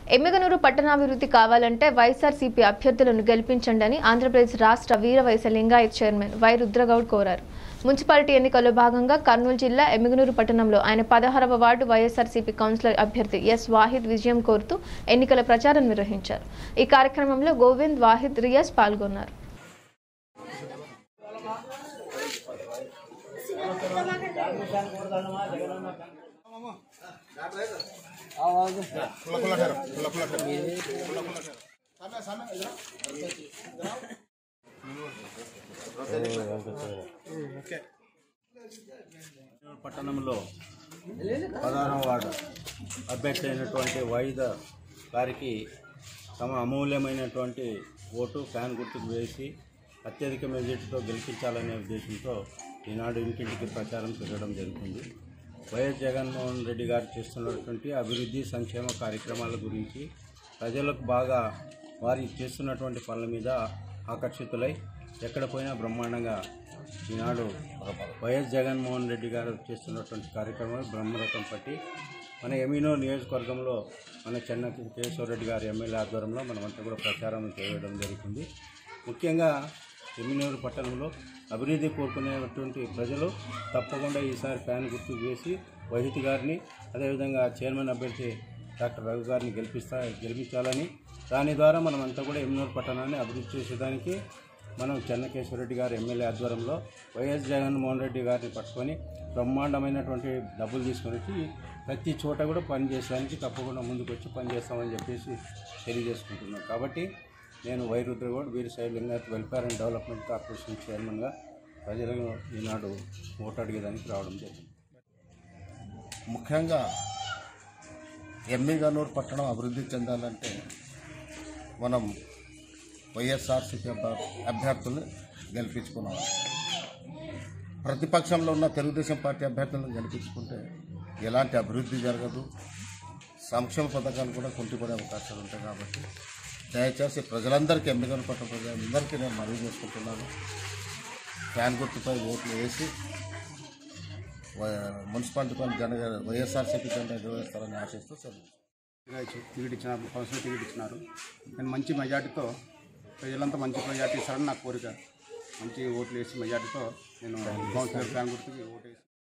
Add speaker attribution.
Speaker 1: ఎమ్మిగనూరు పట్టణాభివృద్ధి కావాలంటే వైఎస్ఆర్సీపీ అభ్యర్థులను గెలిపించండి అని ఆంధ్రప్రదేశ్ రాష్ట్ర వీర వయస లింగాయత్ చైర్మన్ వై రుద్రగౌడ్ కోరారు మున్సిపాలిటీ ఎన్నికల్లో భాగంగా కర్నూలు జిల్లా ఎమ్మిగనూరు పట్టణంలో ఆయన పదహారవ వార్డు వైఎస్ఆర్సీపీ కౌన్సిలర్ అభ్యర్థి ఎస్ వాహిద్ విజయం కోరుతూ ఎన్నికల ప్రచారం నిర్వహించారు ఈ కార్యక్రమంలో గోవింద్ వాహిద్ రియాజ్ పాల్గొన్నారు
Speaker 2: పట్టణంలో పదహారవ వార్డు అభ్యర్థి అయినటువంటి వాయిద గారికి తమ అమూల్యమైనటువంటి ఓటు ఫ్యాన్ గుర్తుకు వేసి అత్యధిక మెజార్టీతో గెలిపించాలనే ఉద్దేశంతో ఈనాడు ఇంటింటికి ప్రచారం తిరగడం జరుగుతుంది వైఎస్ జగన్మోహన్ రెడ్డి గారు చేస్తున్నటువంటి అభివృద్ధి సంక్షేమ కార్యక్రమాల గురించి ప్రజలకు బాగా వారి చేస్తున్నటువంటి పనుల మీద ఆకర్షితులై ఎక్కడ పోయినా బ్రహ్మాండంగా ఈనాడు వైఎస్ జగన్మోహన్ రెడ్డి గారు చేస్తున్నటువంటి కార్యక్రమాలు బ్రహ్మరథం పట్టి మన ఎమీనో నియోజకవర్గంలో మన చెన్న కేశవ రెడ్డి గారి ఎమ్మెల్యే ఆధ్వర్యంలో మనమంతా కూడా ప్రచారం చేయడం జరుగుతుంది ముఖ్యంగా ఎమ్మినూరు పట్టణంలో అభివృద్ధి కోరుకునేటువంటి ప్రజలు తప్పకుండా ఈసారి ఫ్యాన్ గుర్తు వేసి వహితి గారిని అదేవిధంగా చైర్మన్ అభ్యర్థి డాక్టర్ రఘు గారిని గెలిపిస్తా గెలిపించాలని దాని ద్వారా మనమంతా కూడా ఎమ్మినూరు పట్టణాన్ని అభివృద్ధి చేసేదానికి మనం చెన్నకేశ్వరరెడ్డి గారి ఎమ్మెల్యే ఆధ్వర్యంలో వైఎస్ జగన్మోహన్ రెడ్డి గారిని పట్టుకొని బ్రహ్మాండమైనటువంటి డబ్బులు తీసుకొని వచ్చి ప్రతి చోట కూడా పని చేసేదానికి తప్పకుండా ముందుకు వచ్చి పని చేస్తామని చెప్పేసి తెలియజేసుకుంటున్నాం కాబట్టి నేను వైరుద్రగౌడ్ వీరసాయి Lingayat welfare and development corporation చైర్మన్గా ప్రజలను ఈనాడు ఓటు అడిగేదానికి రావడం జరిగింది
Speaker 3: ముఖ్యంగా ఎమ్మిగనూరు పట్టణం అభివృద్ధి చెందాలంటే మనం వైఎస్ఆర్సీపీ అభ్య- అభ్యర్థుల్ని గెలిపించుకున్నాం ప్రతిపక్షంలో ఉన్న తెలుగుదేశం పార్టీ అభ్యర్థులను గెలిపించుకుంటే ఎలాంటి అభివృద్ధి జరగదు సంక్షేమ పథకాలు కూడా కుంటిపడే అవకాశాలు ఉంటాయి కాబట్టి దయచేసి ప్రజలందరికీ ఎమ్మిగనూరు పట్టణ ప్రజలందరికీ నేను మనవి చేసుకుంటున్నాను ఫ్యాన్ గుర్తుపై ఓట్లు వేసి వ- మున్సిపాలిటీ పని జన వైఎస్ఆర్సీపీ జెండా నిర్వహిస్తారని ఆశిస్తూ సెలవు
Speaker 4: టికెట్ ఇచ్చినారు కౌన్సిలర్ టికెట్ ఇచ్చినారు నేను మంచి మెజార్టీతో ప్రజలంతా మంచి మెజార్టీ ఇస్తారని నా కోరిక మంచి ఓట్లు వేసి మెజార్టీతో నేను కౌన్సిలర్ ఫ్యాన్ గుర్తుకి ఓటు వేసి